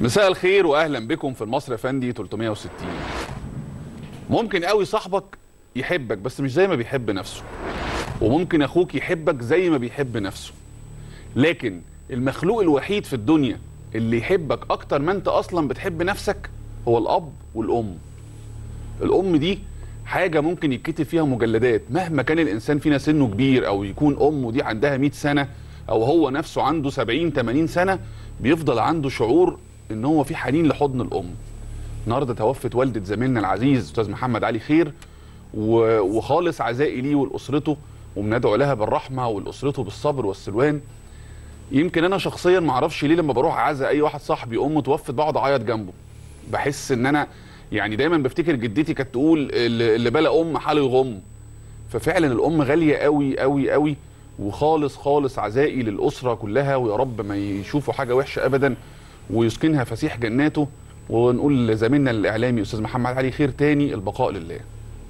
مساء الخير واهلا بكم في المصري افندي 360 ممكن قوي صاحبك يحبك بس مش زي ما بيحب نفسه وممكن اخوك يحبك زي ما بيحب نفسه لكن المخلوق الوحيد في الدنيا اللي يحبك اكتر ما انت اصلا بتحب نفسك هو الاب والام الام دي حاجه ممكن يتكتب فيها مجلدات مهما كان الانسان فينا سنه كبير او يكون امه دي عندها 100 سنه او هو نفسه عنده 70 80 سنه بيفضل عنده شعور ان هو في حنين لحضن الام النهارده توفت والده زميلنا العزيز استاذ محمد علي خير و- وخالص عزائي ليه ولاسرته وبندعو لها بالرحمه ولاسرته بالصبر والسلوان يمكن انا شخصيا ما اعرفش ليه لما بروح اعزى اي واحد صاحبي امه توفت بقعد اعيط جنبه بحس ان انا يعني دايما بفتكر جدتي كانت تقول اللي اللي بلا ام حاله يغم ففعلا الام غاليه قوي قوي قوي وخالص خالص عزائي للاسره كلها ويا رب ما يشوفوا حاجه وحشه ابدا ويسكنها فسيح جناته ونقول لزميلنا الاعلامي استاذ محمد علي خير تاني البقاء لله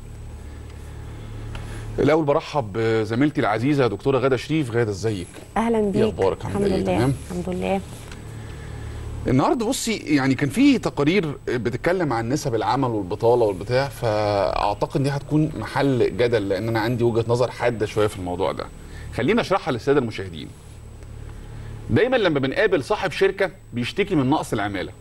الاول برحب بزميلتي العزيزه دكتوره غاده شريف غاده ازيك اهلا بيك أخبارك؟ عاملة الحمد إيه؟ لله تمام؟ الحمد لله النهارده بصي يعني كان في تقارير بتتكلم عن نسب العمل والبطاله والبتاع فاعتقد دي هتكون محل جدل لان انا عندي وجهه نظر حاده شويه في الموضوع ده خلينا اشرحها للساده المشاهدين دايما لما بنقابل صاحب شركه بيشتكي من نقص العماله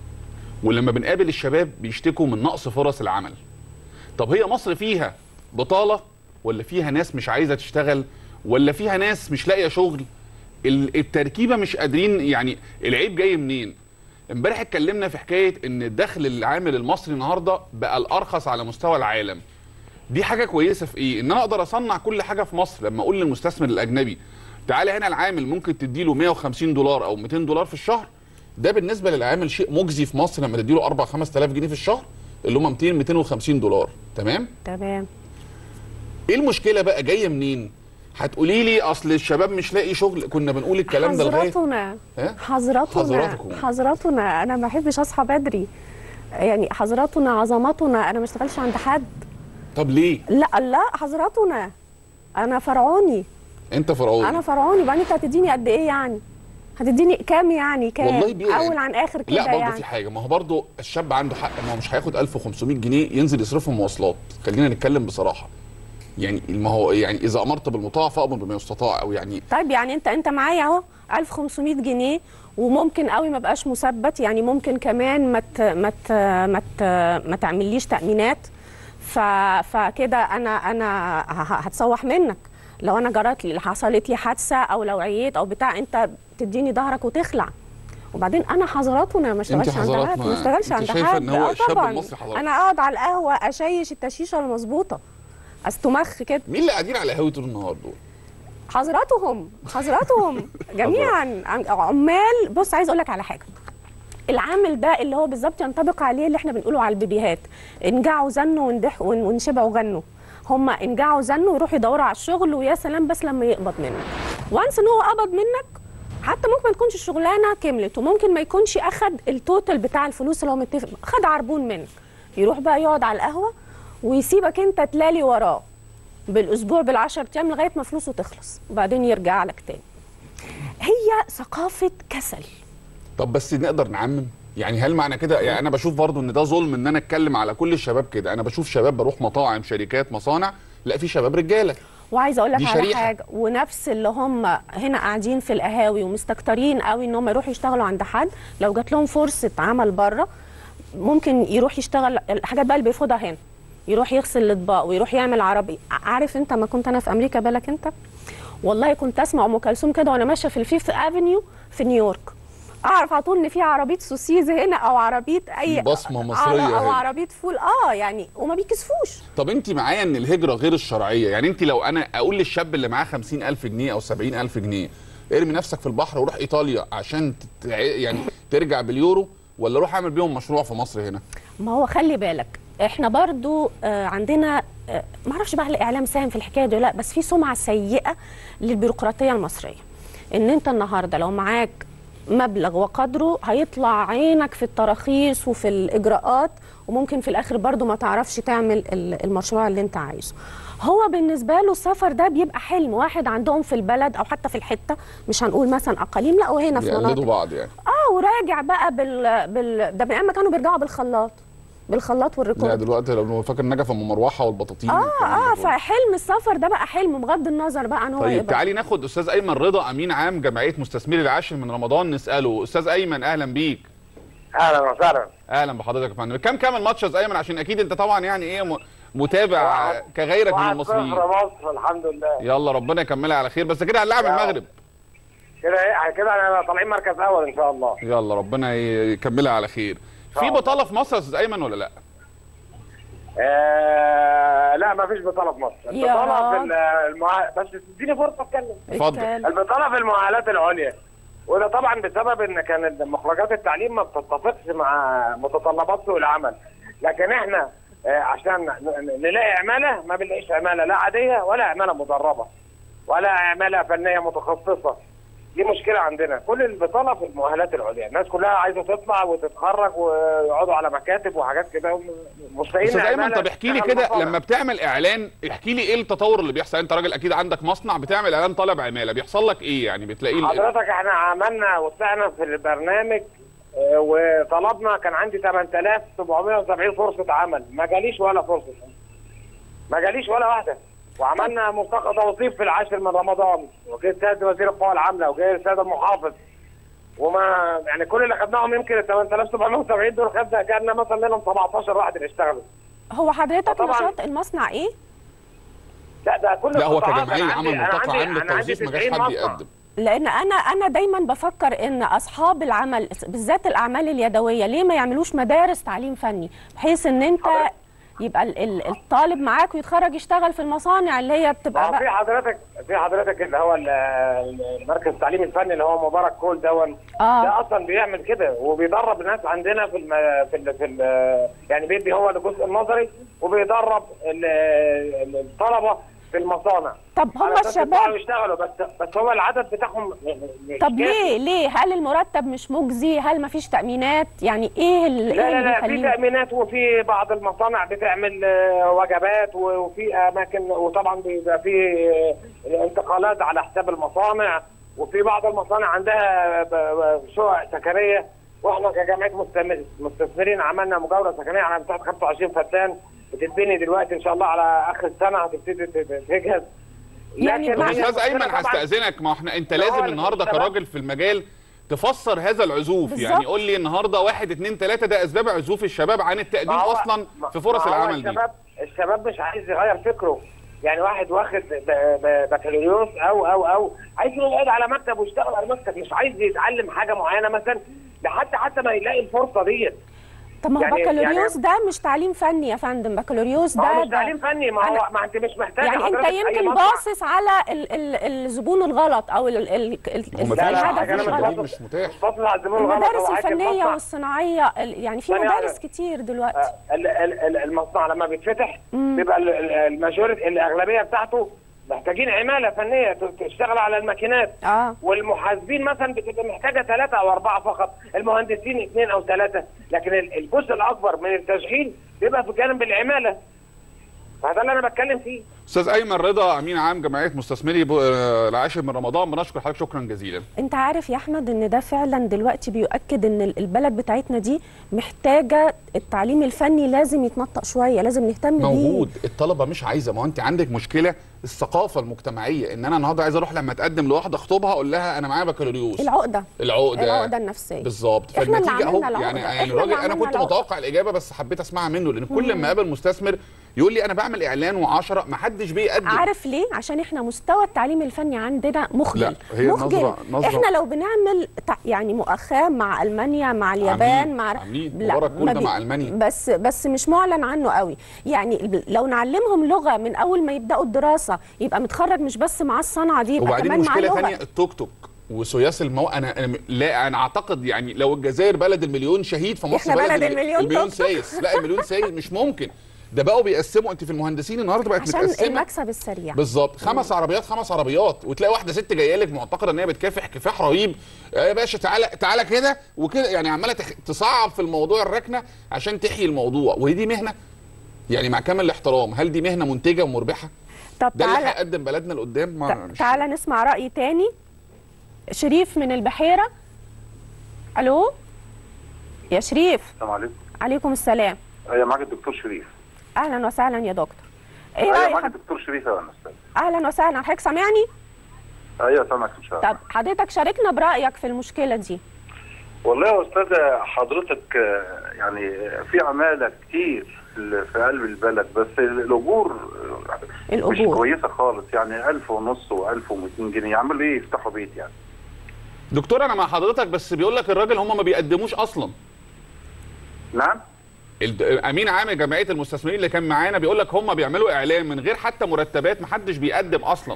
ولما بنقابل الشباب بيشتكوا من نقص فرص العمل طب هي مصر فيها بطاله ولا فيها ناس مش عايزه تشتغل ولا فيها ناس مش لاقيه شغل ال- التركيبه مش قادرين يعني العيب جاي منين امبارح اتكلمنا في حكايه ان الدخل العامل المصري النهارده بقى الارخص على مستوى العالم دي حاجه كويسه في ايه ان انا اقدر اصنع كل حاجه في مصر لما اقول للمستثمر الاجنبي تعالى هنا العامل ممكن تديله 150 دولار او 200 دولار في الشهر ده بالنسبه للعامل شيء مجزي في مصر لما تديله 4 5000 جنيه في الشهر اللي هم 200 250 دولار تمام تمام ايه المشكله بقى جايه منين هتقولي لي اصل الشباب مش لاقي شغل كنا بنقول الكلام ده لغايه حضرتنا ها؟ حضرتنا حضراتكم. حضرتنا انا ما بحبش اصحى بدري يعني حضرتنا عظمتنا انا ما اشتغلش عند حد طب ليه لا لا حضرتنا انا فرعوني انت فرعون انا فرعوني بقى انت هتديني قد ايه يعني هتديني كام يعني كام والله بي- اول عن اخر كده لا برضه يعني في حاجه ما هو برضه الشاب عنده حق ما هو مش هياخد 1500 جنيه ينزل يصرفهم مواصلات خلينا نتكلم بصراحه يعني ما هو يعني اذا امرت بالمطاع فامر بما يستطاع او يعني طيب يعني انت انت معايا اهو 1500 جنيه وممكن قوي ما بقاش مثبت يعني ممكن كمان ما ت- ما ت- ما ت- ما تعمليش تامينات ف فكده انا انا ه- هتسوح منك لو انا جرت لي حصلت لي حادثه او لو عييت او بتاع انت تديني ظهرك وتخلع وبعدين انا حضراتنا ما اشتغلش عند حضراتنا. حد ما اشتغلش انت عند شايفة حد ان هو آه الشاب طبعاً. المصري حضرتك. انا اقعد على القهوه اشيش التشيشه المظبوطه استمخ كده مين اللي قاعدين على القهوه طول النهار دول حضراتهم حضراتهم جميعا عم- عمال بص عايز اقول لك على حاجه العامل ده اللي هو بالظبط ينطبق عليه اللي احنا بنقوله على البيبيهات انجعوا زنوا وندح ون- ونشبعوا غنوا هم انجعوا زنوا ويروحوا يدوروا على الشغل ويا سلام بس لما يقبض منك وانس ان هو قبض منك حتى ممكن ما تكونش الشغلانه كملت وممكن ما يكونش اخد التوتال بتاع الفلوس اللي هو متفق خد عربون منك يروح بقى يقعد على القهوه ويسيبك انت تلالي وراه بالاسبوع بالعشر ايام لغايه ما فلوسه تخلص وبعدين يرجع لك تاني هي ثقافه كسل طب بس نقدر نعمم يعني هل معنى كده يعني انا بشوف برضو ان ده ظلم ان انا اتكلم على كل الشباب كده انا بشوف شباب بروح مطاعم شركات مصانع لا في شباب رجاله وعايزه اقول لك دي على شريحة. حاجه ونفس اللي هم هنا قاعدين في القهاوي ومستكترين قوي ان هم يروحوا يشتغلوا عند حد لو جات لهم فرصه عمل بره ممكن يروح يشتغل الحاجات بقى اللي بيرفضها هنا يروح يغسل الاطباق ويروح يعمل عربي عارف انت ما كنت انا في امريكا بالك انت والله كنت اسمع ام كلثوم كده وانا ماشيه في الفيفث افنيو في نيويورك اعرف على طول ان في عربيه سوسيز هنا او عربيه اي في بصمة مصرية او هنا. عربيه فول اه يعني وما بيكسفوش طب انت معايا ان الهجره غير الشرعيه يعني انت لو انا اقول للشاب اللي معاه 50000 جنيه او 70000 جنيه ارمي نفسك في البحر وروح ايطاليا عشان تتع... يعني ترجع باليورو ولا روح اعمل بيهم مشروع في مصر هنا ما هو خلي بالك احنا برضو آه، عندنا آه، معرفش بقى الاعلام ساهم في الحكايه دي ولا لا بس في سمعه سيئه للبيروقراطيه المصريه ان انت النهارده لو معاك مبلغ وقدره هيطلع عينك في التراخيص وفي الاجراءات وممكن في الاخر برضو ما تعرفش تعمل ال- المشروع اللي انت عايزه هو بالنسبه له السفر ده بيبقى حلم واحد عندهم في البلد او حتى في الحته مش هنقول مثلا اقاليم لا وهنا في بيقلدوا مناطق بعض يعني اه وراجع بقى بال, بال... ده من ايام ما كانوا بيرجعوا بالخلاط بالخلاط لا والريكورد دلوقتي لو فاكر نجف ام مروحه والبطاطين اه والكلام اه ده كله. فحلم السفر ده بقى حلم بغض النظر بقى عن هو طيب يقبل. تعالي ناخد استاذ ايمن رضا امين عام جمعيه مستثمري العاشر من رمضان نساله استاذ ايمن اهلا بيك اهلا وسهلا اهلا بحضرتك يا فندم كم كام الماتش يا استاذ ايمن عشان اكيد انت طبعا يعني ايه م- متابع واحد- كغيرك من واحد المصريين صفر مصر الحمد لله يلا ربنا يكملها على خير بس كده هنلاعب يا المغرب كده ايه كده انا طالعين مركز اول ان شاء الله يلا ربنا ي- يكملها على خير في الله. بطاله في مصر يا استاذ ايمن ولا لا آه لا ما فيش بطاله في مصر يا البطاله في راجل. المع... بس تديني فرصه اتكلم اتفضل. اتكلم. البطاله في المؤهلات العليا وده طبعا بسبب ان كان مخرجات التعليم ما بتتفقش مع متطلبات سوق العمل لكن احنا آه، عشان ن- نلاقي عماله ما بنلاقيش عماله لا عاديه ولا عماله مدربه ولا عماله فنيه متخصصه دي مشكله عندنا كل البطاله في المؤهلات العليا الناس كلها عايزه تطلع وتتخرج ويقعدوا على مكاتب وحاجات كده مستحيل استاذ ايمن عمالة طب احكي لي تشتغل كده مصانع. لما بتعمل اعلان احكي لي ايه التطور اللي بيحصل انت راجل اكيد عندك مصنع بتعمل اعلان طالب عماله بيحصل لك ايه يعني بتلاقيه ال- حضرتك احنا عملنا وطلعنا في البرنامج آه، وطلبنا كان عندي 8770 فرصة عمل ما جاليش ولا فرصة ما جاليش ولا واحدة وعملنا ملتقى توظيف في العاشر من رمضان وجه السيد وزير القوى العاملة وجه السيد المحافظ وما يعني كل اللي خدناهم يمكن ال 8770 دول خدنا جالنا مثلا منهم 17 واحد اللي اشتغلوا هو حضرتك طبعاً. نشاط المصنع ايه لا ده كل لا هو القطاعات. كجمعيه أنا عمل عندي- أنا ملتقى عندي- عام أنا عندي للتوظيف ما جاش 90 حد مصنع. يقدم لان انا انا دايما بفكر ان اصحاب العمل بالذات الاعمال اليدويه ليه ما يعملوش مدارس تعليم فني بحيث ان انت حضرتك. يبقى ال- ال- الطالب معاك ويتخرج يشتغل في المصانع اللي هي بتبقى اه في بقى حضرتك في حضرتك اللي هو ال- المركز التعليمي الفني اللي هو مبارك كول دون اه ده اصلا بيعمل كده وبيدرب الناس عندنا في الم... في ال... في ال... يعني بيدي هو الجزء النظري وبيدرب ال... ال- الطلبه في المصانع طب هم على أساس يطلعوا الشباب يشتغلوا بس بس هو العدد بتاعهم مش طب كافي. ليه ليه هل المرتب مش مجزي هل ما فيش تامينات يعني ايه ال- لا ايه لا اللي لا في بيخليه تأمينات وفي بعض المصانع بتعمل آه، وجبات و- وفي أماكن وطبعا بيبقى في آه، انتقالات على حساب المصانع وفي بعض المصانع عندها ب- ب- شقق سكنية واحنا كجمعية مستمر- مستثمرين عملنا مجاورة سكنية على مساحة 25 فدان بتتبني دلوقتي إن شاء الله على آخر السنة هتبتدي تت- تجهز يعني لكن طب معنى- هي استاذ ايمن المشكلة طبعاً- هستاذنك ما احنا انت هو لازم اللي النهارده بيشتغل. كراجل في المجال تفسر هذا العزوف بالظبط. يعني قول لي النهارده واحد اتنين تلاته ده اسباب عزوف الشباب عن التقديم ما هو- اصلا ما- في فرص ما هو العمل دي الشباب الشباب مش عايز يغير فكره يعني واحد واخد ب- ب- بكالوريوس او او او عايز يقعد على مكتب ويشتغل على مكتب مش عايز يتعلم حاجه معينه مثلا لحد حتى ما يلاقي الفرصه ديت طب ما هو يعني- بكالوريوس يعني- ده مش تعليم فني يا فندم بكالوريوس ما هو ده مش ده- تعليم فني ما هو أنا- ما انت مش محتاج يعني انت يمكن باصص على ال ال الزبون الغلط او ال ال ال هو ما ال- فيش لا، لا، الهدف حاجة مش أنا غلط مش مش متاح باصص على الزبون الغلط المدارس هو عايز الفنيه المصنع. والصناعيه ال- يعني في ثانية مدارس واحدة. كتير دلوقتي آه، ال- ال- ال- المصنع لما بيتفتح مم. بيبقى ال- ال- الماجوريتي الاغلبيه بتاعته محتاجين عماله فنيه ت- تشتغل على الماكينات اه والمحاسبين مثلا بتبقى محتاجه ثلاثه او اربعه فقط، المهندسين اثنين او ثلاثه، لكن ال- الجزء الاكبر من التشغيل بيبقى في جانب العماله. فهذا اللي انا بتكلم فيه. استاذ ايمن رضا امين عام جمعيه مستثمري ب- آه، العاشر من رمضان بنشكر حضرتك شكرا جزيلا انت عارف يا احمد ان ده فعلا دلوقتي بيؤكد ان ال- البلد بتاعتنا دي محتاجه التعليم الفني لازم يتنطق شويه لازم نهتم بيه موجود الطلبه مش عايزه ما هو انت عندك مشكله الثقافه المجتمعيه ان انا النهارده عايز اروح لما اتقدم لواحده اخطبها اقول لها انا معايا بكالوريوس العقده العقده العقده النفسيه بالظبط إحنا اللي فالنتيجه اهو عملنا العقدة. يعني يعني إحنا اللي الراجل انا عملنا كنت العقدة. متوقع الاجابه بس حبيت اسمعها منه لان كل ما قابل مستثمر يقول لي انا بعمل اعلان و10 ما حدش بيقدم عارف ليه؟ عشان احنا مستوى التعليم الفني عندنا مخجل لا، هي مخجل نظرة- نظرة- احنا لو بنعمل تع- يعني مؤاخاه مع المانيا مع اليابان عاملين- مع عاملين. لا، مبارك كل ما ده بي- مع ألمانيا. بس بس مش معلن عنه قوي يعني لو نعلمهم لغه من اول ما يبداوا الدراسه يبقى متخرج مش بس مع الصنعه دي يبقى وبعدين كمان معاه مشكله لغه ثانيه التوك توك وسياس المو انا انا لا انا اعتقد يعني لو الجزائر بلد المليون شهيد فمصر إحنا بلد الم- المليون المليون توك توك. سايس لا المليون سايس مش ممكن ده بقوا بيقسموا انت في المهندسين النهارده بقت عشان متقسمه المكسب السريع بالظبط خمس عربيات خمس عربيات وتلاقي واحده ست جايه لك معتقده ان هي بتكافح كفاح رهيب يا باشا تعالى تعالى كده وكده يعني عماله تخ- تصعب في الموضوع الركنه عشان تحيي الموضوع وهي دي مهنه يعني مع كامل الاحترام هل دي مهنه منتجه ومربحه طب ده اللي تعالى هيقدم بلدنا لقدام ما تع- مش- تعالى نسمع راي تاني شريف من البحيره الو يا شريف السلام عليكم عليكم السلام ايوه معاك الدكتور شريف اهلا وسهلا يا دكتور ايه ايوه رايك معاك حض- الدكتور شريف يا استاذ اهلا وسهلا حضرتك سامعني ايوه سامعك ان شاء الله طب حضرتك شاركنا برايك في المشكله دي والله يا استاذه حضرتك آه، يعني آه، في عماله كتير في في قلب البلد بس الاجور آه، مش الأجور. كويسه خالص يعني 1000 ونص و1200 جنيه يعملوا ايه يفتحوا بيت يعني دكتور انا مع حضرتك بس بيقول لك الراجل هم ما بيقدموش اصلا نعم الد- امين عام جمعيه المستثمرين اللي كان معانا بيقول لك هم بيعملوا اعلان من غير حتى مرتبات محدش بيقدم اصلا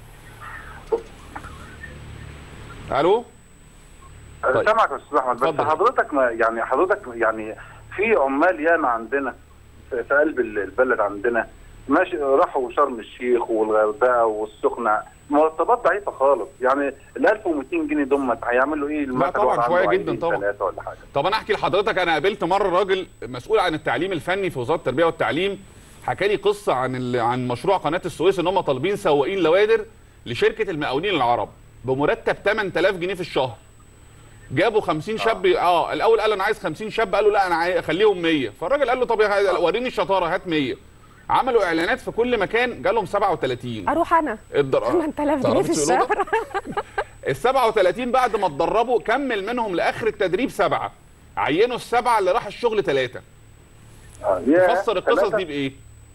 الو انا طيب. سامعك يا استاذ احمد بس اتفضل. حضرتك ما يعني حضرتك يعني في عمال ياما عندنا في في قلب ال- البلد عندنا ماشي راحوا شرم الشيخ والغردقه والسخنه مرتبات ضعيفه خالص يعني ال 1200 جنيه دول هيعملوا ايه المثل طبعاً، واحد شوية عنده جدا عيلين طبعاً. ثلاثه ولا حاجه طب انا احكي لحضرتك انا قابلت مره راجل مسؤول عن التعليم الفني في وزاره التربيه والتعليم حكى لي قصه عن ال... عن مشروع قناه السويس ان هم طالبين سواقين لوادر لشركه المقاولين العرب بمرتب 8000 جنيه في الشهر جابوا 50 شاب اه الاول قال انا عايز 50 شاب قالوا لا انا عايز اخليهم 100 فالراجل قال له طب يا- وريني الشطاره هات 100 عملوا اعلانات في كل مكان جالهم 37 اروح انا الدر... 8000 جنيه في تعرفي تقولوا ده؟ الشهر ال 37 بعد ما اتدربوا كمل منهم لاخر التدريب سبعه عينوا السبعه اللي راح الشغل ثلاثه آه، ياه، فسر القصص ثلاثة؟ دي بايه؟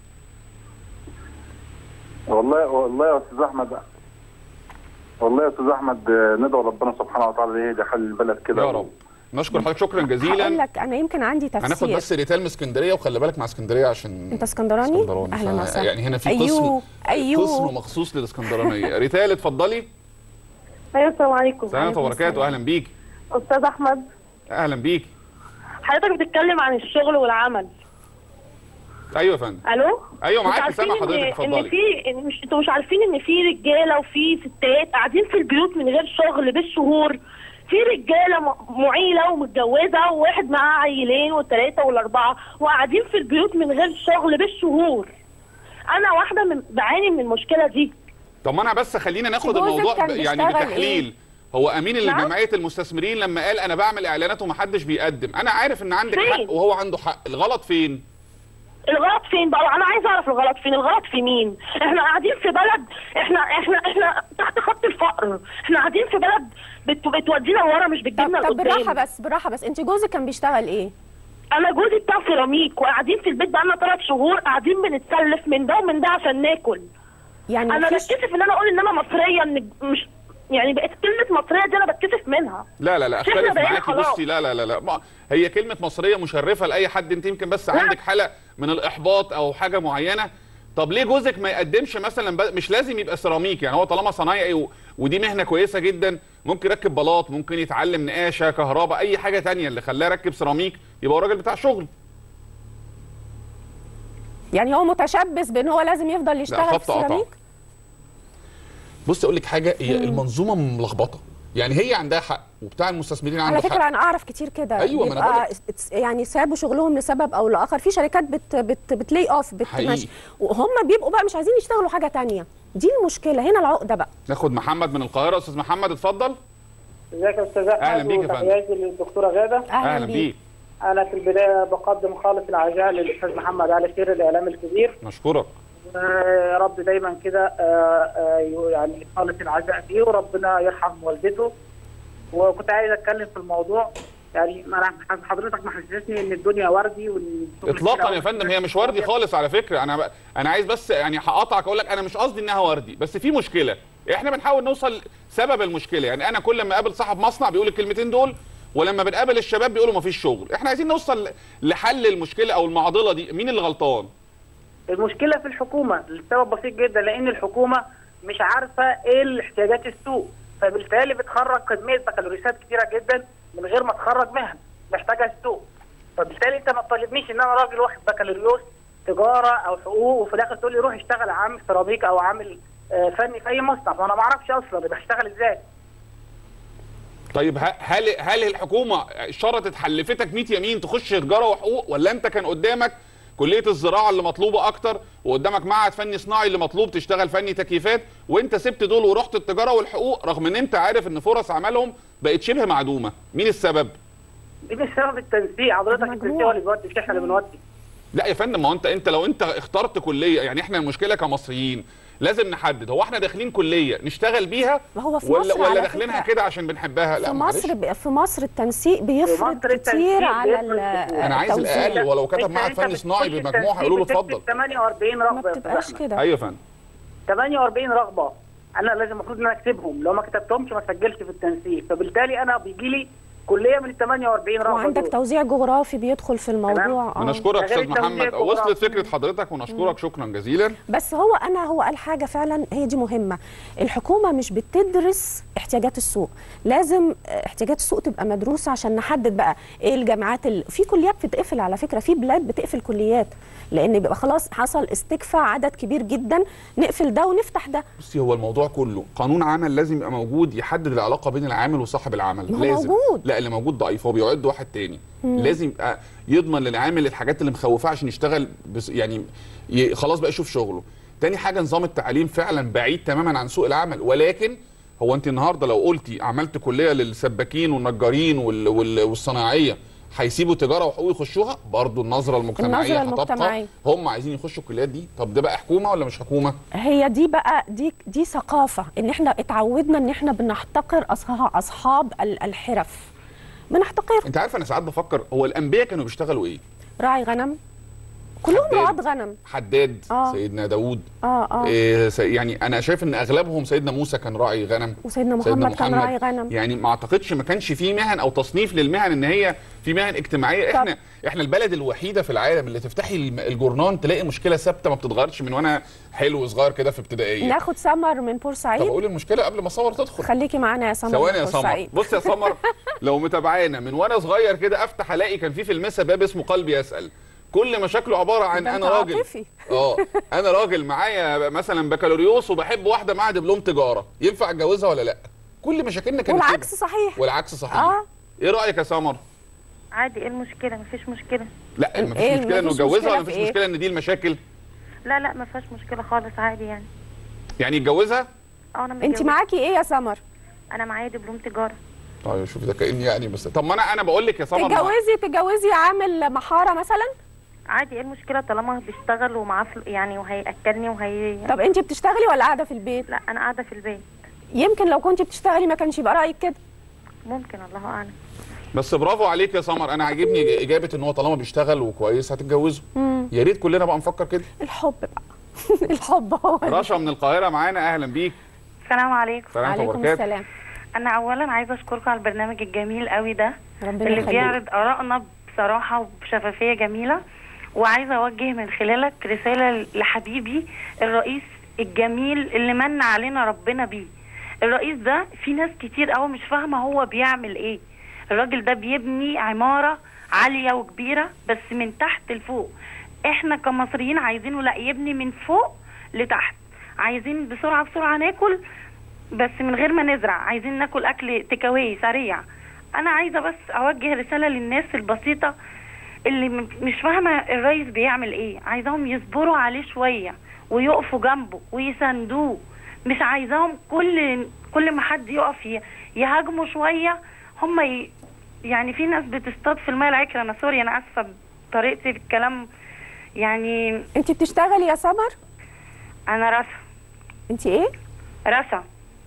والله والله يا استاذ احمد والله يا استاذ احمد آه، ندعو ربنا سبحانه وتعالى يهدي حل البلد كده يا رب نشكر حضرتك شكرا هقول جزيلا لك انا يمكن عندي هناخد تفسير بس ريتال من اسكندريه وخلي بالك مع اسكندريه عشان انت اسكندراني اسكندراني اهلا ف- وسهلا يعني هنا في أيوه، قسم أيوه. قسم مخصوص للاسكندرانيه ريتال اتفضلي ايوه السلام عليكم سلام وبركاته اهلا بيك استاذ احمد اهلا بيك حضرتك بتتكلم عن الشغل والعمل ايوه يا فندم الو ايوه مش معاكي عارفين سامع إن- حضرتك ان اتفضلي في إن مش انتوا مش عارفين ان في رجاله وفي ستات قاعدين في البيوت من غير شغل بالشهور في رجاله م- معيله ومتجوزه وواحد معاه عيلين والثلاثه والاربعه وقاعدين في البيوت من غير شغل بالشهور انا واحده من بعاني من المشكله دي طب ما انا بس خلينا ناخد جوزك الموضوع كان ب- يعني بيشتغل بتحليل إيه؟ هو امين اللي نعم؟ جمعيه المستثمرين لما قال انا بعمل اعلانات ومحدش بيقدم انا عارف ان عندك فين؟ حق وهو عنده حق الغلط فين الغلط فين بقى انا عايزه اعرف الغلط فين الغلط في مين احنا قاعدين في بلد احنا احنا احنا تحت خط الفقر احنا قاعدين في بلد بت... بتودينا لورا مش طب بتجيبنا طب بالراحه لقدام بس بالراحه بس انت جوزك كان بيشتغل ايه انا جوزي بتاع سيراميك وقاعدين في البيت بقالنا ثلاث شهور قاعدين بنتسلف من ده ومن ده عشان ناكل يعني انا مفيش بتكسف ان انا اقول ان انا مصريه ان مش يعني بقت كلمه مصريه دي انا بتكسف منها لا لا لا إحنا اختلف بقينا معاكي خلاص. بصي لا لا لا لا ما هي كلمه مصريه مشرفه لاي حد انت يمكن بس لا. عندك حاله من الاحباط او حاجه معينه طب ليه جوزك ما يقدمش مثلا ب- مش لازم يبقى سيراميك يعني هو طالما صنايعي و... ودي مهنه كويسه جدا ممكن يركب بلاط ممكن يتعلم نقاشه كهرباء اي حاجه تانية اللي خلاه يركب سيراميك يبقى هو راجل بتاع شغل يعني هو متشبث بان هو لازم يفضل يشتغل خط في قطع. سيراميك بص اقول لك حاجه هي المنظومه ملخبطه يعني هي عندها حق وبتاع المستثمرين عنده على حق فكره انا اعرف كتير كده أيوة، ما أنا بيبقى بقولك. س- يعني سابوا شغلهم لسبب او لاخر في شركات بت بت بتلي اوف حقيقي. بتمشي وهم بيبقوا بقى مش عايزين يشتغلوا حاجه تانية دي المشكله هنا العقده بقى ناخد محمد من القاهره استاذ محمد اتفضل ازيك يا استاذ احمد أهلا بيك يا فندم. وتحياتي للدكتوره غاده اهلا بيك انا في البدايه بقدم خالص العزاء للاستاذ محمد علي خير الاعلام الكبير نشكرك آه، يا رب دايما كده آه، آه، يعني خالص العزاء فيه وربنا يرحم والدته وكنت عايز اتكلم في الموضوع يعني انا حضرتك محسسني ان الدنيا وردي وان اطلاقا يا فندم هي مش وردي خالص على فكره انا ب... انا عايز بس يعني هقطعك اقول لك انا مش قصدي انها وردي بس في مشكله احنا بنحاول نوصل سبب المشكله يعني انا كل ما اقابل صاحب مصنع بيقول الكلمتين دول ولما بنقابل الشباب بيقولوا مفيش شغل احنا عايزين نوصل لحل المشكله او المعضله دي مين اللي غلطان المشكله في الحكومه لسبب بسيط جدا لان الحكومه مش عارفه ايه الاحتياجات السوق فبالتالي بتخرج كميه بكالوريوسات كتيره جدا من غير ما تخرج مهن محتاجها السوق فبالتالي انت ما تطالبنيش ان انا راجل واخد بكالوريوس تجاره او حقوق وفي الاخر تقول لي روح اشتغل عامل سيراميك او عامل آه، فني في اي مصنع فانا ما اعرفش اصلا بشتغل ازاي طيب ه- هل هل الحكومه شرطت حلفتك 100 يمين تخش تجاره وحقوق ولا انت كان قدامك كليه الزراعه اللي مطلوبه اكتر وقدامك معهد فني صناعي اللي مطلوب تشتغل فني تكييفات وانت سبت دول ورحت التجاره والحقوق رغم ان انت عارف ان فرص عملهم بقت شبه معدومه مين السبب دي بسبب التنسيق حضرتك مجموع. التنسيق هو اللي بيودي مش احنا اللي بنودي لا يا فندم ما هو انت انت لو انت اخترت كليه يعني احنا المشكله كمصريين لازم نحدد هو احنا داخلين كليه نشتغل بيها ما هو في ولا مصر ولا على داخلينها فكرة كده عشان بنحبها لا في معلش. مصر ب- في مصر التنسيق بيفرض مصر التنسيق كتير على بيفرض ال- كتير. انا عايز التوزيع. الاقل ولو كتب أنت- معهد أنت فني صناعي بتخش بمجموع هيقولوا له التنسيق اتفضل بتكتب 48 ما رغبه يا بتبقاش أستاذ كده ايوه يا فندم 48 رغبه انا لازم المفروض ان انا اكتبهم لو ما كتبتهمش ما سجلش في التنسيق فبالتالي انا بيجي لي كليه من ال 48 رغبه وعندك دول. توزيع جغرافي بيدخل في الموضوع آه. بنشكرك ده غير استاذ التوزيع محمد الجغرافي. وصلت فكره حضرتك ونشكرك شكرا جزيلا بس هو انا هو قال حاجه فعلا هي دي مهمه الحكومه مش بتدرس احتياجات السوق لازم آه، احتياجات السوق تبقى مدروسه عشان نحدد بقى ايه الجامعات ال... في كليات بتقفل على فكره في بلاد بتقفل كليات لان بيبقى خلاص حصل استكفاء عدد كبير جدا نقفل ده ونفتح ده بصي هو الموضوع كله قانون عمل لازم يبقى موجود يحدد العلاقه بين العامل وصاحب العمل ما هو لازم موجود. لا اللي موجود ضعيف هو بيعد واحد تاني لازم يبقى يضمن للعامل الحاجات اللي مخوفاه عشان يشتغل بس يعني ي... خلاص بقى يشوف شغله تاني حاجه نظام التعليم فعلا بعيد تماما عن سوق العمل ولكن هو انت النهارده لو قلتي عملت كليه للسباكين والنجارين وال... وال... والصناعيه هيسيبوا تجاره وحقوق يخشوها برضو النظره المجتمعيه النظرة هتبقى المجتمعية. هم عايزين يخشوا الكليات دي طب ده بقى حكومه ولا مش حكومه هي دي بقى دي دي ثقافه ان احنا اتعودنا ان احنا بنحتقر أصحاب, اصحاب ال- الحرف بنحتقر انت عارف انا ساعات بفكر هو الانبياء كانوا بيشتغلوا ايه راعي غنم كلهم حداد. رعاة غنم حداد آه. سيدنا داوود اه اه إيه سي- يعني انا شايف ان اغلبهم سيدنا موسى كان راعي غنم وسيدنا محمد, كان راعي غنم يعني ما اعتقدش ما كانش في مهن او تصنيف للمهن ان هي في مهن اجتماعيه طب. احنا احنا البلد الوحيده في العالم اللي تفتحي الم- الجورنان تلاقي مشكله ثابته ما بتتغيرش من وانا حلو صغير كده في ابتدائيه ناخد سمر من طب بورسعيد اقول المشكله قبل ما صور تدخل خليكي معانا يا سمر ثواني من يا سمر بورسعيد. بص يا سمر لو متابعانا من وانا صغير كده افتح الاقي كان في في المسا باب اسمه قلبي يسال كل مشاكله عباره عن ده انا أنت راجل عاطفي. اه انا راجل معايا مثلا بكالوريوس وبحب واحده معاها دبلوم تجاره ينفع اتجوزها ولا لا كل مشاكلنا كانت كده. والعكس صحيح والعكس صحيح اه ايه رايك يا سمر عادي ايه المشكله مفيش مشكله لا مفيش إيه مشكله انه مفيش يتجوزها مشكلة ولا في مفيش إيه؟ مشكله ان دي المشاكل لا لا ما فيهاش مشكله خالص عادي يعني يعني يتجوزها اه انا انت متجوزة. معاكي ايه يا سمر انا معايا دبلوم تجاره طيب شوفي ده كاني يعني بس طب ما انا انا بقول لك يا سمر ما- تتجوزي تتجوزي عامل محاره مثلا عادي ايه المشكله طالما بيشتغل ومعاه فلو يعني وهياكلني وهي طب انت بتشتغلي ولا قاعده في البيت لا انا قاعده في البيت يمكن لو كنت بتشتغلي ما كانش يبقى رايك كده ممكن الله اعلم بس برافو عليك يا سمر انا عاجبني اجابه ان هو طالما بيشتغل وكويس هتتجوزه يا ريت كلنا بقى نفكر كده الحب بقى الحب هو اللي- رشا من القاهره معانا اهلا بيك السلام عليكم سلام عليكم وبركاته السلام انا اولا عايزه اشكركم على البرنامج الجميل قوي ده ربنا اللي يخليك بيعرض ارائنا بصراحه وبشفافيه جميله وعايزه اوجه من خلالك رساله لحبيبي الرئيس الجميل اللي من علينا ربنا بيه الرئيس ده في ناس كتير قوي مش فاهمه هو بيعمل ايه الراجل ده بيبني عماره عاليه وكبيره بس من تحت لفوق احنا كمصريين عايزينه لا يبني من فوق لتحت عايزين بسرعه بسرعه ناكل بس من غير ما نزرع عايزين ناكل اكل تكاوي سريع انا عايزه بس اوجه رساله للناس البسيطه اللي م- مش فاهمه الرئيس بيعمل ايه عايزاهم يصبروا عليه شويه ويقفوا جنبه ويساندوه مش عايزاهم كل كل ما حد يقف ي- يهاجموا شويه هم ي... يعني في ناس بتصطاد في الماء العكر انا سوري انا اسفه بطريقتي في الكلام يعني انت بتشتغلي يا سمر انا رسا انت ايه رسا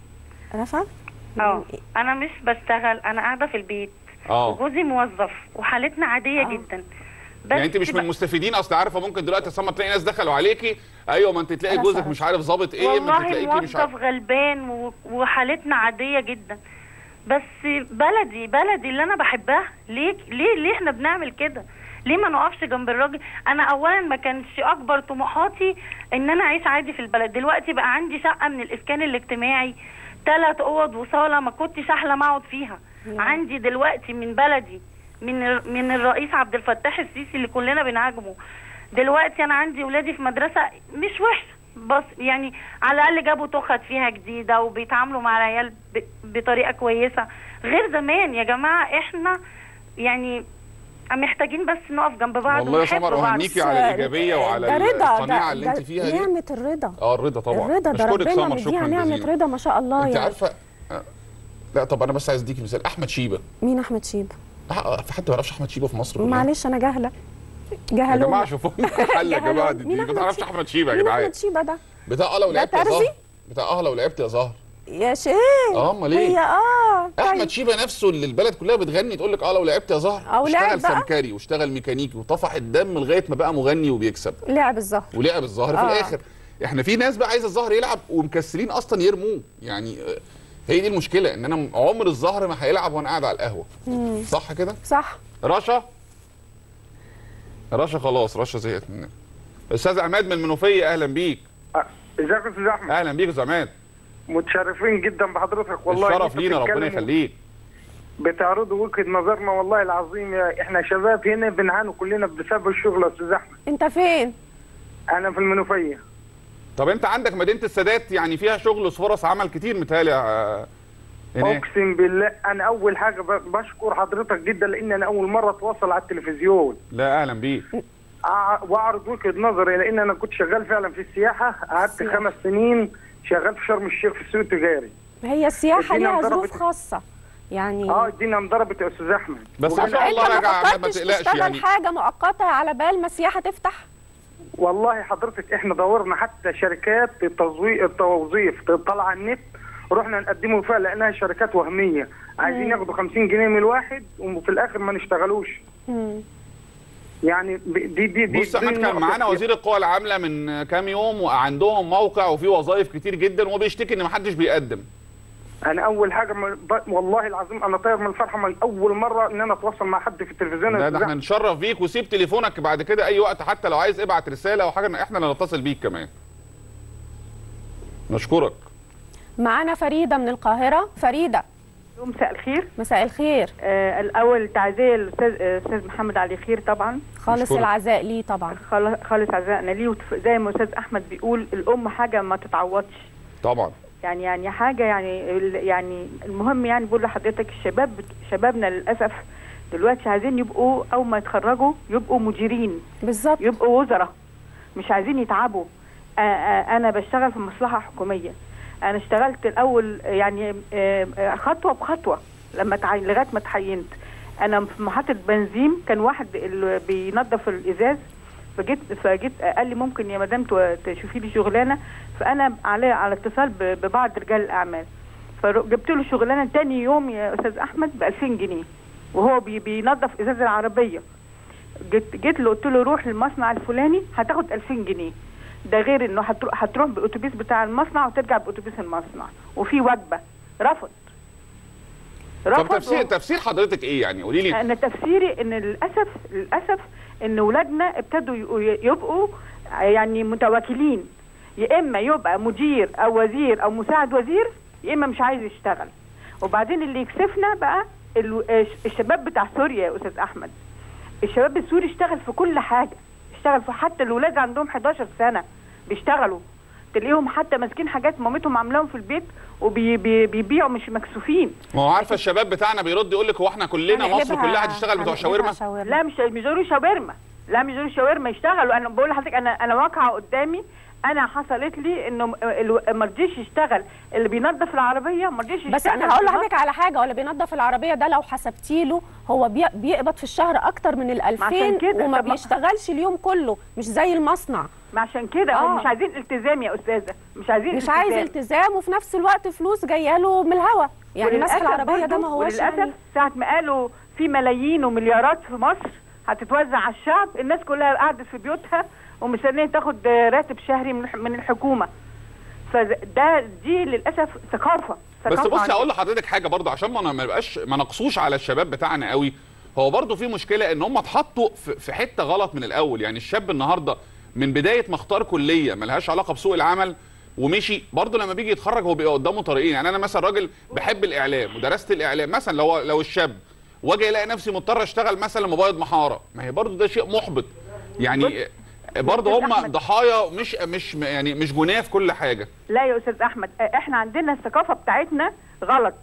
رفع اه انا مش بشتغل انا قاعده في البيت اه وجوزي موظف وحالتنا عاديه آه. جدا بس يعني انت مش من بقى- المستفيدين اصل عارفه ممكن دلوقتي يا سمر تلاقي ناس دخلوا عليكي ايوه ما انت تلاقي أنا جوزك سمعت. مش عارف ظابط ايه ما انت والله تلاقيكي مش موظف عارف غلبان و- وحالتنا عاديه جدا بس بلدي بلدي اللي انا بحبها ليه ليه ليه احنا بنعمل كده ليه ما نقفش جنب الراجل انا اولا ما كانش اكبر طموحاتي ان انا اعيش عادي في البلد دلوقتي بقى عندي شقه من الاسكان الاجتماعي ثلاث اوض وصاله ما كنتش احلم اقعد فيها عندي دلوقتي من بلدي من ال- من الرئيس عبد الفتاح السيسي اللي كلنا بنهاجمه دلوقتي انا عندي ولادي في مدرسه مش وحشه بس يعني على الاقل جابوا تخت فيها جديده وبيتعاملوا مع العيال ب- بطريقه كويسه غير زمان يا جماعه احنا يعني محتاجين بس نقف جنب بعض والله يا ونحب سمر بعض. اهنيكي على الايجابيه وعلى ده رضا القناعه ده, اللي ده انت فيها دي نعمه الرضا اه الرضا طبعا الرضا ده أشكرك ربنا سمر، مديها شكراً نعمه جزيلاً. رضا ما شاء الله انت يعني عارفه آه، لا طب انا بس عايز اديكي مثال احمد شيبه مين احمد شيب آه، في حد ما يعرفش احمد شيبه في مصر كلها معلش انا جاهله يا جهلونا جماعه شوفوا لنا حل يا جماعه دي مين دي ما أحمد تعرفش شيبة؟ احمد شيبه يا مين جدعان احمد شيبه ده بتاع اه لو ده لعبت يا ترزي؟ زهر بتاع اه لو لعبت يا زهر يا شيخ اه امال ايه هي اه احمد طيب. شيبه نفسه اللي البلد كلها بتغني تقول لك اه لو لعبت يا زهر أو لعب اشتغل بقى. سمكري واشتغل ميكانيكي وطفح الدم لغايه ما بقى مغني وبيكسب لعب الظهر ولعب الظهر في آه. الاخر احنا في ناس بقى عايزه الظهر يلعب ومكسلين اصلا يرموه يعني آه، هي دي المشكله ان انا عمر الظهر ما هيلعب وانا قاعد على القهوه صح كده صح رشا رشا خلاص رشا زهقت مننا استاذ عماد من المنوفيه اهلا بيك ازيك يا استاذ احمد اهلا بيك يا استاذ عماد متشرفين جدا بحضرتك والله الشرف انتوا لينا ربنا بتتكلموا- يخليك بتعرضوا وجهه نظرنا والله العظيم يا احنا شباب هنا بنعانوا كلنا بسبب الشغل يا استاذ احمد انت فين انا في المنوفيه طب انت عندك مدينه السادات يعني فيها شغل وفرص عمل كتير متهيألي آه، هناك اقسم بالله انا اول حاجه ب- بشكر حضرتك جدا لان انا اول مره اتواصل على التلفزيون لا اهلا بيك أع- واعرض وجهه نظري لان انا كنت شغال فعلا في السياحه قعدت السياحة. خمس سنين شغال في شرم الشيخ في السوق التجاري هي السياحه الدنيا ليها انضربت. ظروف خاصه يعني اه الدنيا انضربت يا استاذ احمد بس وأنا- ما شاء الله انت راجع ما عماد ما فكرتش تقلقش تشتغل يعني حاجه مؤقته على بال ما السياحه تفتح والله حضرتك احنا دورنا حتى شركات التوظيف التوظيف طالعه على النت رحنا نقدمه فيها لانها شركات وهميه عايزين ياخدوا 50 جنيه من الواحد وفي الاخر ما نشتغلوش مم. يعني ب- دي دي دي بص احمد دي كان نقطة معانا كتير. وزير القوى العامله من كام يوم وعندهم موقع وفيه وظائف كتير جدا وبيشتكي ان محدش بيقدم انا اول حاجه من ب... والله العظيم انا طاير من الفرحه من اول مره ان انا اتواصل مع حد في التلفزيون يا ده, أستاذ ده احنا أحمد. نشرف بيك وسيب تليفونك بعد كده اي وقت حتى لو عايز ابعت رساله او حاجه احنا اللي نتصل بيك كمان نشكرك معانا فريده من القاهره فريده مساء الخير مساء الخير آه الاول تعزيه للاستاذ آه، استاذ محمد علي خير طبعا خالص مشكورة. العزاء ليه طبعا خال- خالص عزائنا ليه وتف- زي ما استاذ احمد بيقول الام حاجه ما تتعوضش طبعا يعني يعني حاجه يعني ال- يعني المهم يعني بقول لحضرتك الشباب بت- شبابنا للاسف دلوقتي عايزين يبقوا اول ما يتخرجوا يبقوا مديرين بالظبط يبقوا وزراء مش عايزين يتعبوا آه، آه، انا بشتغل في مصلحه حكوميه انا اشتغلت الاول يعني آه، آه، خطوه بخطوه لما تعين لغايه ما اتعينت انا في محطه بنزين كان واحد اللي بينظف الازاز فجيت فجيت قال لي ممكن يا مدام تو- تشوفي لي شغلانه فانا على على اتصال ب- ببعض رجال الاعمال فجبت له شغلانه تاني يوم يا استاذ احمد ب 2000 جنيه وهو بي- بينظف ازاز العربيه جيت جيت له قلت له روح للمصنع الفلاني هتاخد 2000 جنيه ده غير انه هتروح هتروح بالاتوبيس بتاع المصنع وترجع باتوبيس المصنع وفي وجبه رفض طب رفض تفسير و- تفسير حضرتك ايه يعني قولي لي انا تفسيري ان للاسف للاسف ان ولادنا ابتدوا ي- يبقوا يعني متواكلين يا اما يبقى مدير او وزير او مساعد وزير يا اما مش عايز يشتغل وبعدين اللي يكسفنا بقى ال- الشباب بتاع سوريا يا استاذ احمد الشباب السوري اشتغل في كل حاجه اشتغل في حتى الولاد عندهم 11 سنه بيشتغلوا تلاقيهم حتى ماسكين حاجات مامتهم عاملاهم في البيت وبيبيعوا مش مكسوفين ما هو عارفه الشباب بتاعنا بيرد يقول لك هو احنا كلنا مصر هنقلبها- كلها هتشتغل بتوع هنقلبها شاورما لا مش مش ضروري شاورما لا مش ضروري شاورما يشتغلوا انا بقول لحضرتك انا انا واقعه قدامي انا حصلت لي انه م- الو- ما رضيش يشتغل اللي بينظف العربيه ما رضيش يشتغل بس انا هقول في لحضرتك على حاجه ولا بينظف العربيه ده لو حسبتي له هو بي- بيقبض في الشهر اكتر من ال 2000 عشان كده، وما طب ما- بيشتغلش اليوم كله مش زي المصنع ما عشان كده آه. هم مش عايزين التزام يا استاذه مش عايزين مش عايز التزام وفي نفس الوقت فلوس جايه له من الهوا يعني مسح وللأسف العربيه ده برضو- ما هوش وللاسف يعني ساعه ما قالوا في ملايين ومليارات في مصر هتتوزع على الشعب الناس كلها قعدت في بيوتها ومستنيه تاخد راتب شهري من الح- من الحكومه فده دي للاسف ثقافه بس ثقافة بصي عندنا. هقول لحضرتك حاجه برضه عشان ما ما نبقاش ما نقصوش على الشباب بتاعنا قوي هو برضه في مشكله ان هم اتحطوا في في حته غلط من الاول يعني الشاب النهارده من بدايه ما اختار كليه ملهاش علاقه بسوق العمل ومشي برضه لما بيجي يتخرج هو بيبقى قدامه طريقين يعني انا مثلا راجل بحب الاعلام ودرست الاعلام مثلا لو لو الشاب واجي الاقي نفسي مضطر اشتغل مثلا مبيض محاره ما هي برضه ده شيء محبط يعني برضه هم أحمد. ضحايا مش مش يعني مش جناه في كل حاجه لا يا استاذ احمد احنا عندنا الثقافه بتاعتنا غلط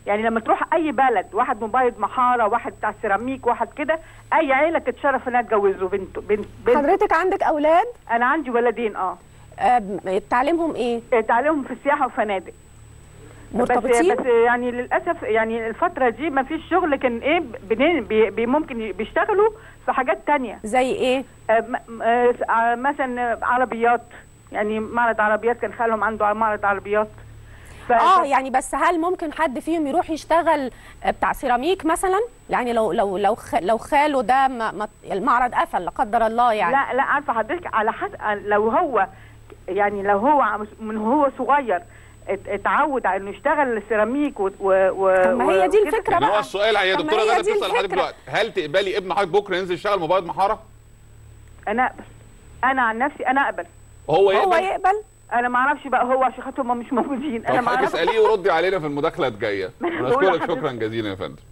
يعني لما تروح اي بلد واحد مبيض محاره واحد بتاع سيراميك واحد كده اي عيله تتشرف انها تجوزه بنته بنت, بنت حضرتك عندك اولاد انا عندي ولدين اه آه، تعليمهم ايه تعليمهم في السياحه وفنادق مرتبطين بس, بس يعني للاسف يعني الفتره دي ما فيش شغل لكن ايه بنين بي بي ممكن بيشتغلوا في حاجات تانية زي ايه آه م- آه آه، مثلا عربيات يعني معرض عربيات كان خالهم عنده معرض عربيات ف- اه يعني بس هل ممكن حد فيهم يروح يشتغل بتاع سيراميك مثلا يعني لو لو لو خ- لو خاله ده ما ما المعرض قفل لا قدر الله يعني لا لا عارفه حضرتك على حسب لو هو يعني لو هو عم- من هو صغير ات- اتعود على انه يشتغل سيراميك و, و, و طب ما هي دي وكده. الفكرة يعني هو بقى. السؤال يا طب ما دكتوره هي غاده دي بتسال حضرتك الفكرة. دلوقتي هل تقبلي ابن حضرتك بكره ينزل يشتغل مبيض محاره؟ انا اقبل انا عن نفسي انا اقبل هو هو يقبل يقبل انا ما اعرفش بقى هو عشان خاطر هم مش موجودين انا طب ما حضرتك اعرفش اساليه وردي علينا في المداخله الجايه انا بقول اشكرك لحضرتك. شكرا جزيلا يا فندم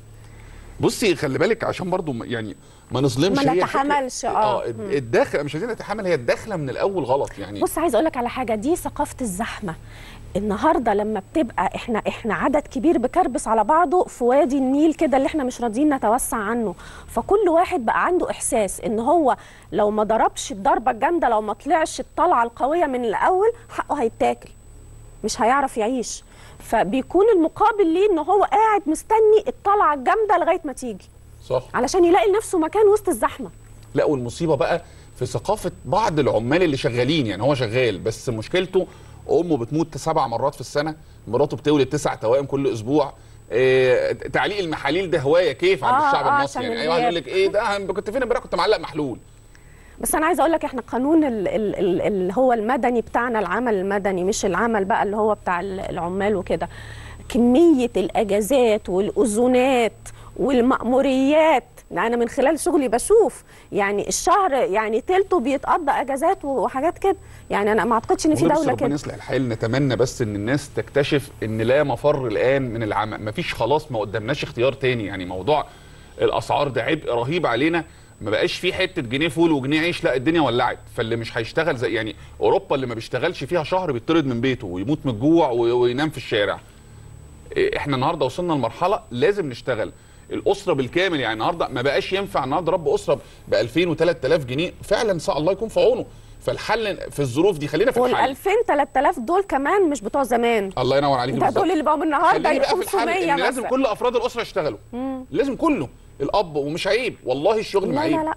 بصي خلي بالك عشان برضو ما- يعني ما نظلمش ما هي نتحملش، فكرة- آه. اه الداخل مش عايزين نتحمل هي الداخله من الاول غلط يعني بص عايز اقول لك على حاجه دي ثقافه الزحمه النهارده لما بتبقى احنا احنا عدد كبير بكربس على بعضه في وادي النيل كده اللي احنا مش راضيين نتوسع عنه فكل واحد بقى عنده احساس ان هو لو ما ضربش الضربه الجامده لو ما طلعش الطلعه القويه من الاول حقه هيتاكل مش هيعرف يعيش فبيكون المقابل ليه ان هو قاعد مستني الطلعه الجامده لغايه ما تيجي صح علشان يلاقي لنفسه مكان وسط الزحمه لا والمصيبه بقى في ثقافه بعض العمال اللي شغالين يعني هو شغال بس مشكلته امه بتموت سبع مرات في السنه مراته بتولد تسع توائم كل اسبوع إيه تعليق المحاليل ده هوايه كيف عند آه، الشعب آه، المصري يعني عشان اي واحد يقول الغياب. لك ايه ده أنا كنت فين امبارح كنت معلق محلول بس انا عايزه اقول لك احنا قانون ال- ال- ال- اللي هو المدني بتاعنا العمل المدني مش العمل بقى اللي هو بتاع ال- العمال وكده كميه الاجازات والاذونات والمأموريات انا من خلال شغلي بشوف يعني الشهر يعني تلته بيتقضى اجازات وحاجات كده يعني انا ما اعتقدش ان في والله بس دوله ربنا كده يصلح الحال نتمنى بس ان الناس تكتشف ان لا مفر الان من العمل مفيش خلاص ما قدامناش اختيار تاني يعني موضوع الاسعار ده عبء رهيب علينا ما بقاش في حته جنيه فول وجنيه عيش لا الدنيا ولعت فاللي مش هيشتغل زي يعني اوروبا اللي ما بيشتغلش فيها شهر بيطرد من بيته ويموت من الجوع و- وينام في الشارع إيه، احنا النهارده وصلنا لمرحله لازم نشتغل الاسره بالكامل يعني النهارده ما بقاش ينفع النهارده رب اسره ب 2000 و3000 جنيه فعلا ان شاء الله يكون في عونه فالحل في الظروف دي خلينا في وال الحل 2000 3000 دول كمان مش بتوع زمان الله ينور عليك ده دول اللي بقوا من النهارده خليني بقى يبقوا في الحل 500 ان لازم مثلا. كل افراد الاسره يشتغلوا لازم كله الاب ومش عيب والله الشغل ما لا عيب لا لا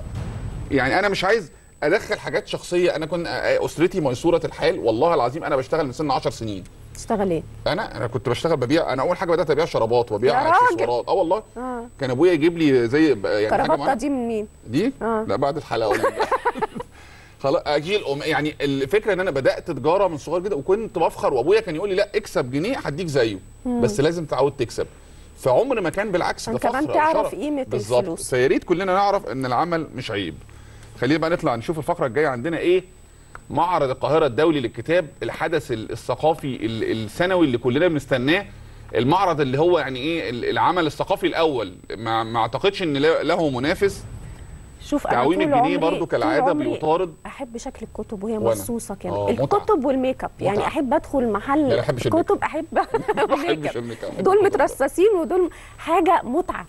يعني انا مش عايز ادخل حاجات شخصيه انا كنت اسرتي ميسوره الحال والله العظيم انا بشتغل من سن 10 سنين تشتغل ايه؟ انا انا كنت بشتغل ببيع انا اول حاجه بدات ابيع شرابات وابيع يا راجل. اكسسوارات اه والله اه كان ابويا يجيب لي زي ب- يعني حاجه كرافته معينة. دي من مين؟ دي آه. لا بعد الحلقه اقول لك خلاص اجيل أم- يعني الفكره ان انا بدات تجاره من صغير جدا وكنت بفخر وابويا كان يقول لي لا اكسب جنيه هديك زيه بس لازم تعود تكسب فعمر ما كان بالعكس عشان ده فخر كمان أو تعرف شرف. قيمة بالظبط الفلوس. فيا ريت كلنا نعرف ان العمل مش عيب خلينا بقى نطلع نشوف الفقره الجايه عندنا ايه معرض القاهره الدولي للكتاب الحدث ال- الثقافي ال- السنوي اللي كلنا بنستناه المعرض اللي هو يعني ايه ال- العمل الثقافي الاول ما, ما اعتقدش ان له له منافس شوف انا تعويم طول الجنيه عمري- برضو طول كالعاده عمري بيطارد احب شكل الكتب وهي وأنا. مرصوصه كده آه، متعة. الكتب والميك اب يعني متعة. احب ادخل لا، محل ما بحبش الميك كتب احب ما بحبش الميك الميك اب اب دول مترصصين ودول حاجه متعه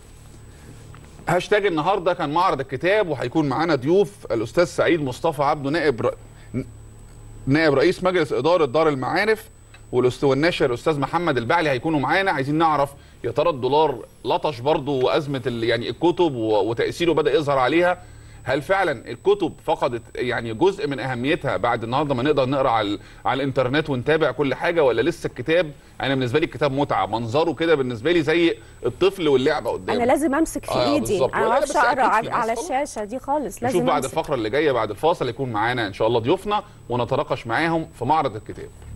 هاشتاج النهارده كان معرض الكتاب وهيكون معانا ضيوف الاستاذ سعيد مصطفى عبده نائب ر... نائب رئيس مجلس اداره دار المعارف والأست- والناشر الاستاذ محمد البعلي هيكونوا معانا عايزين نعرف يا ترى الدولار لطش برضه وازمه ال... يعني الكتب و... وتاثيره بدا يظهر عليها هل فعلا الكتب فقدت يعني جزء من اهميتها بعد النهارده ما نقدر نقرا على, على الانترنت ونتابع كل حاجه ولا لسه الكتاب انا بالنسبه لي الكتاب متعه منظره كده بالنسبه لي زي الطفل واللعبه قدامي انا لازم امسك في آه، ايدي بالظبط. انا ما ولا اعرفش بس أكيد اقرا في على, على ناس طبعاً. الشاشه دي خالص لازم نشوف بعد أمسك. الفقره اللي جايه بعد الفاصل يكون معانا ان شاء الله ضيوفنا ونتناقش معاهم في معرض الكتاب